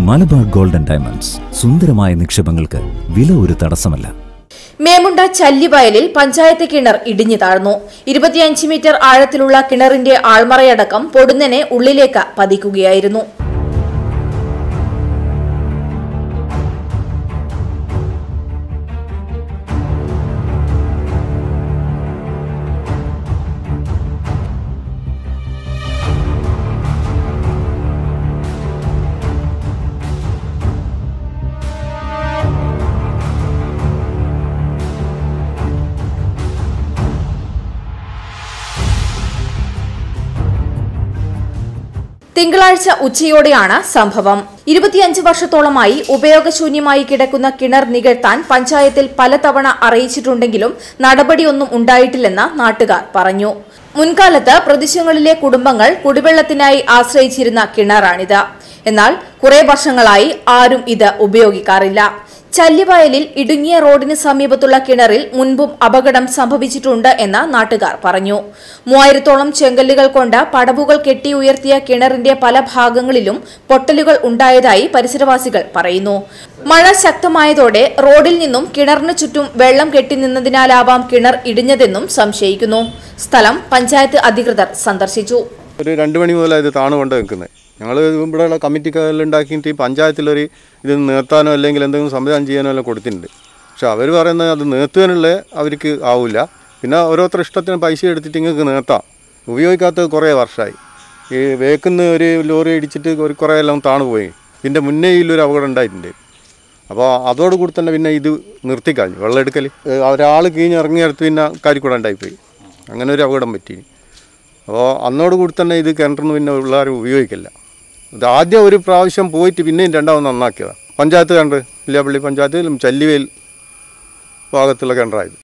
Malabar golden diamonds സുന്ദരമായ നിക്ഷേപങ്ങൾക്ക് വില ഒരു തടസ്സമല്ല മേമുണ്ട ചല്ലിവയലിൽ പഞ്ചായത്ത് കിണർ ഇടിഞ്ഞു താഴ്ന്നു ഇരുപത്തിയഞ്ച് മീറ്റർ ആഴത്തിലുള്ള കിണറിന്റെ ആൾമറയടക്കം പൊടുന്നനെ ഉള്ളിലേക്ക് പതിക്കുകയായിരുന്നു തിങ്കളാഴ്ച ഉച്ചയോടെയാണ് സംഭവം ഇരുപത്തിയഞ്ച് വർഷത്തോളമായി ഉപയോഗശൂന്യമായി കിടക്കുന്ന കിണർ നികഴ്ത്താൻ പഞ്ചായത്തിൽ പലതവണ അറിയിച്ചിട്ടുണ്ടെങ്കിലും നടപടിയൊന്നും ഉണ്ടായിട്ടില്ലെന്ന് നാട്ടുകാർ പറഞ്ഞു മുൻകാലത്ത് പ്രദേശങ്ങളിലെ കുടുംബങ്ങൾ കുടിവെള്ളത്തിനായി ആശ്രയിച്ചിരുന്ന കിണറാണിത് എന്നാൽ കുറെ വർഷങ്ങളായി ആരും ഇത് ഉപയോഗിക്കാറില്ല ചല്ലിവയലിൽ ഇടുങ്ങിയ റോഡിന് സമീപത്തുള്ള കിണറിൽ മുൻപും അപകടം സംഭവിച്ചിട്ടുണ്ട് എന്ന് നാട്ടുകാർ പറഞ്ഞു മൂവായിരത്തോളം ചെങ്കല്ലുകൾ കൊണ്ട് പടവുകൾ കെട്ടി ഉയർത്തിയ കിണറിന്റെ പല ഭാഗങ്ങളിലും പൊട്ടലുകൾ ഉണ്ടായതായി പരിസരവാസികൾ പറയുന്നു മഴ ശക്തമായതോടെ റോഡിൽ നിന്നും കിണറിന് ചുറ്റും വെള്ളം കെട്ടി നിന്നതിനാലാവാം കിണർ ഇടിഞ്ഞതെന്നും സംശയിക്കുന്നു സ്ഥലം പഞ്ചായത്ത് അധികൃതർ സന്ദർശിച്ചു ഒരു രണ്ട് മണി മുതലാണ് ഇത് താണുകൊണ്ട് നിൽക്കുന്നത് ഞങ്ങൾ ഇവിടെയുള്ള കമ്മിറ്റിക്കെല്ലാം ഉണ്ടാക്കിയിട്ട് ഈ പഞ്ചായത്തിലൊരു ഇത് നിർത്താനോ അല്ലെങ്കിൽ എന്തെങ്കിലും സംവിധാനം ചെയ്യാനോ എല്ലാം കൊടുത്തിട്ടുണ്ട് പക്ഷെ അവർ പറയുന്നത് അത് നിർത്തുവാനുള്ള അവർക്ക് ആവില്ല പിന്നെ ഓരോരുത്തർ ഇഷ്ടത്തിന് പൈസ എടുത്തിട്ട് ഇങ്ങൾക്ക് നിർത്താം ഉപയോഗിക്കാത്തത് കുറേ വർഷമായി ഈ വേക്കുന്ന ഒരു ലോറി ഇടിച്ചിട്ട് ഒരു കുറേ എല്ലാം താണു പോയി ഇതിൻ്റെ മുന്നേ ഇതിലൊരു അപകടം ഉണ്ടായിട്ടുണ്ട് അപ്പോൾ അതോടുകൂടി തന്നെ പിന്നെ ഇത് നിർത്തിക്കളഞ്ഞു വെള്ളം എടുക്കൽ ഒരാൾ കീഞ്ഞിറങ്ങിയെടുത്ത് പിന്നെ കാരിക്കൂടെ ഉണ്ടായിപ്പോയി അങ്ങനെ ഒരു അപകടം പറ്റി അപ്പോൾ അന്നോട് കൂടി തന്നെ ഇത് കിണറിന് പിന്നെ പിള്ളേർ ഉപയോഗിക്കില്ല ഇത് ആദ്യം ഒരു പ്രാവശ്യം പോയിട്ട് പിന്നെയും രണ്ടാമത് നന്നാക്കിയതാണ് പഞ്ചായത്ത് കിണർ ഇല്ലാപ്പള്ളി പഞ്ചായത്ത് ചല്ലിവേൽ ഭാഗത്തുള്ള കിണറായത്